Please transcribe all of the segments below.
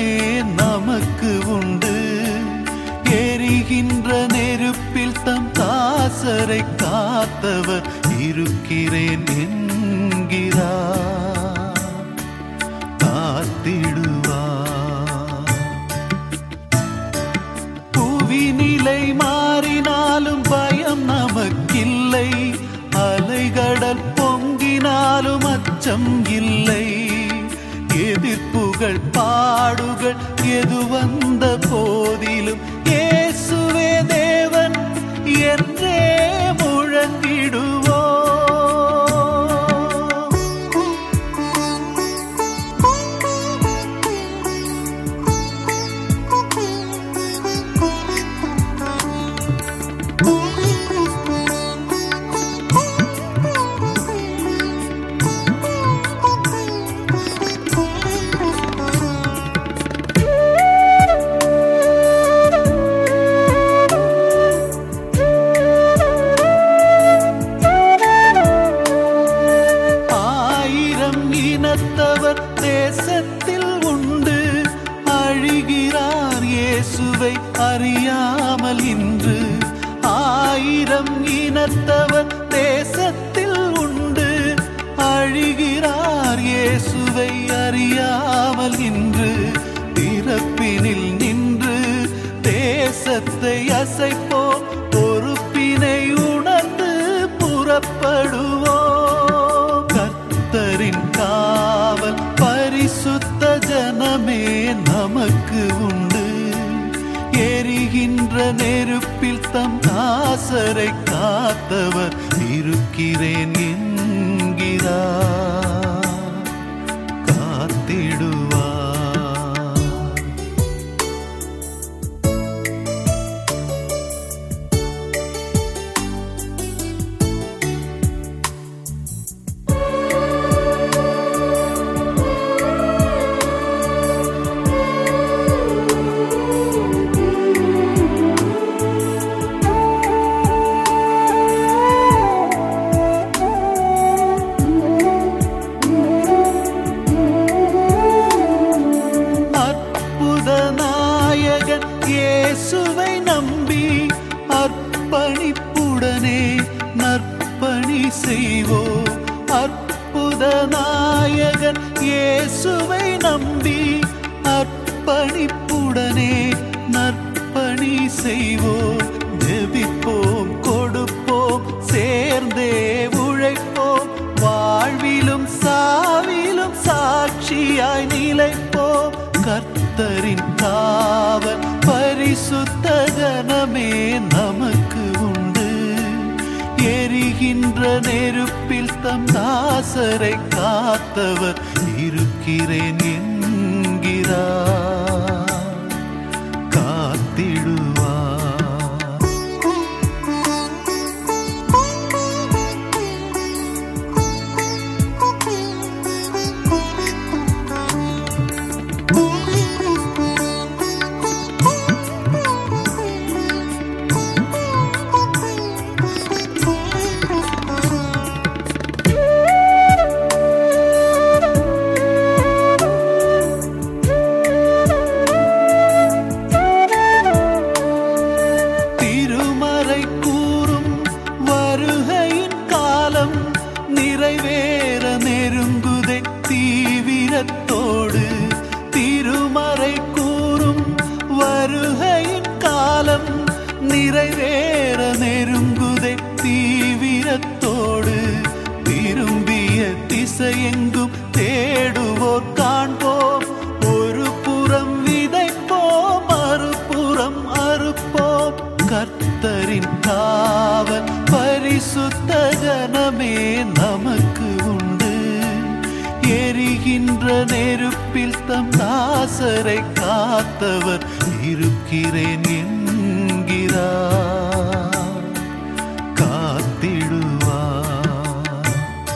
நமக்கு உண்டு எரிகின்ற நெருப்பில் தம் தாசரை காத்தவர் இருக்கிறேன் என்கிறார் காத்திடுவார் புவி நிலை மாறினாலும் பயம் நமக்கில்லை அலைகடல் பொங்கினாலும் அச்சம் இல்லை எதிர்ப்புகள் பாடுகள் எது வந்த போதிலும் இயேசுவே தேவன் என்றே முழங்கிடுவோம் ஆயிரம் இனத்தவர் தேசத்தில் உண்டு அழிகிறார் இயேசுவை அறியாமல் இன்று ஆயிரம் இனத்தவர் தேசத்தில் உண்டு அழிகிறார் இயேசுவை அறியாமல் இன்று பிறப்பினில் நின்று தேசத்தை அசைப்போம் பொறுப்பினை உணர்ந்து புறப்படுவோம் கர்த்தரின் காவல் பரிசுத்த ஜனமே நமக்கு உண்டு எரிகின்ற நெருப்பில் தம் தாசரை காத்தவர் இருக்கிறேன் என்கிறார் காத்திடுவார் அற்புத நாயகன் இயேசுவை நம்பி அர்ப்பணிப்புடனே நற்பணி செய்வோம் அற்புத நாயகன் இயேசுவை நம்பி அர்ப்பணிப்புடனே நற்பணி செய்வோம் ஜெபிப்போம் கொடுப்போம் சேர்ந்தே உழைப்போம் வாழ்விலும் சாவிலும் சாட்சியாய் நிலைப்போம் கர்த்தரின் காவல் பரிசுத்த ஜனமே நமக்கு உண்டு எரிகின்ற நெருப்பில் தம் தாசரை காத்தவர் இருக்கிறேன் என்கிறார் காத்திடுவார் திருமறை கூறும் வருகையின் காலம் நிறைவேற நெருங்குதை தீவிரத்தோடு திருமறை கூறும் வருகையின் காலம் நிறைவேற நெருங்குதை தீவிரத்தோடு திரும்பிய திசையெங்கும் தேடுவோர் காண்போம் ஒரு புறம் விதைப்போம் மறுபுறம் அறுப்போம் கர்த்தரின் காவல் பரிசுத்த ஜனமே நமக்கு உண்டு எரிகின்ற நெருப்பில் தம் தாசரை காத்தவர் இருக்கிறேன் என்கிறார் காத்திடுவார்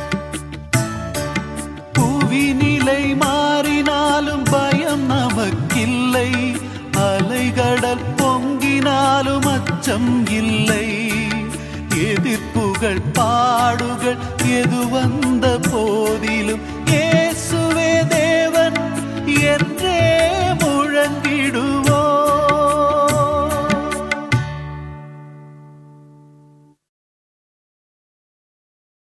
புவி நிலை மாறினாலும் பயம் நமக்கில்லை அலைகடல் பொங்கினாலும் அச்சம் இல்லை எதிர்ப்புகள் பாடுகள் எது வந்த